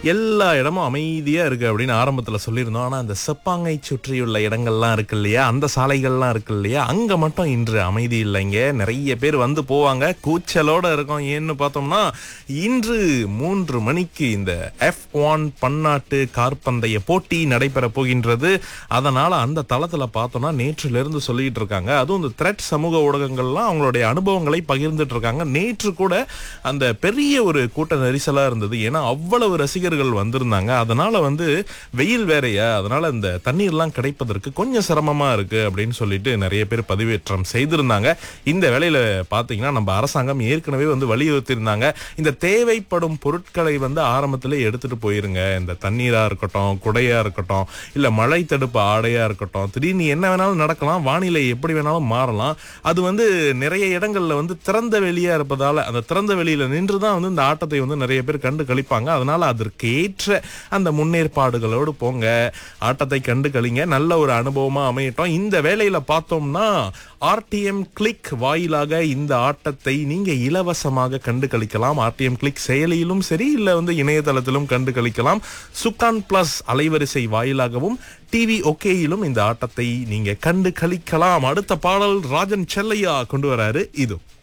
எல்லா இடமும் அமைதியா இருக்கு அப்படின்னு ஆரம்பத்துல சொல்லியிருந்தோம் ஆனா அந்த செப்பாங்கை சுற்றியுள்ள இடங்கள்லாம் இருக்கு இல்லையா அந்த சாலைகள்லாம் இருக்கு இல்லையா அங்க மட்டும் இன்று அமைதி இல்லைங்க நிறைய பேர் வந்து போவாங்க கூச்சலோட இருக்கும் ஏன்னு பார்த்தோம்னா இன்று மூன்று மணிக்கு இந்த எஃப் ஒன் பன்னாட்டு கார்பந்தய போட்டி நடைபெற போகின்றது அதனால அந்த தளத்துல பார்த்தோம்னா நேற்றுல இருந்து சொல்லிட்டு இருக்காங்க அதுவும் இந்த த்ரெட் சமூக ஊடகங்கள்லாம் அவங்களுடைய அனுபவங்களை பகிர்ந்துட்டு இருக்காங்க நேற்று கூட அந்த பெரிய ஒரு கூட்ட நெரிசலா இருந்தது ஏன்னா அவ்வளவு ரசிகர்கள் வந்திருந்தாங்க அதனால வந்து வெயில் வேறையா அதனால இந்த தண்ணீர்லாம் கிடைப்பதற்கு கொஞ்சம் சிரமமா இருக்கு அப்படின்னு சொல்லிட்டு நிறைய பேர் பதிவேற்றம் செய்திருந்தாங்க இந்த வேளையில பாத்தீங்கன்னா நம்ம அரசாங்கம் ஏற்கனவே வந்து வலியுறுத்தியிருந்தாங்க இந்த தேவைப்படும் பொருட்களை வந்து ஆரம்பத்திலே எடுத்துட்டு போயிருங்க இந்த தண்ணீரா இருக்கட்டும் குடையா இருக்கட்டும் இல்ல மழை தடுப்பு ஆடையா இருக்கட்டும் திடீர்னு என்ன வேணாலும் நடக்கலாம் வானிலை எப்படி வேணாலும் மாறலாம் அது வந்து நிறைய இடங்கள்ல வந்து திறந்த வெளியா இருப்பதால அந்த திறந்த வெளியில நின்று தான் வந்து இந்த ஆட்டத்தை வந்து நிறைய பேர் கண்டு கழிப்பாங்க அதனால அதற்கு ஏற்ற அந்த முன்னேற்பாடுகளோடு போங்க ஆட்டத்தை கண்டு கழிங்க நல்ல ஒரு அனுபவமா அமையட்டும் இந்த வேலையில பார்த்தோம்னா ஆர்டிஎம் கிளிக் வாயிலாக இந்த ஆட்டத்தை நீங்க இலவசமாக கண்டு கழிக்கலாம் ஆர்டிஎம் கிளிக் செயலியிலும் சரி இல்ல வந்து இணையதளத்திலும் கண்டு கழிக்கலாம் சுக்கான் பிளஸ் அலைவரிசை வாயிலாகவும் டிவி ஒகேயிலும் இந்த ஆட்டத்தை நீங்க கண்டு கழிக்கலாம் அடுத்த பாடல் ராஜன் செல்லையா கொண்டு வராரு இது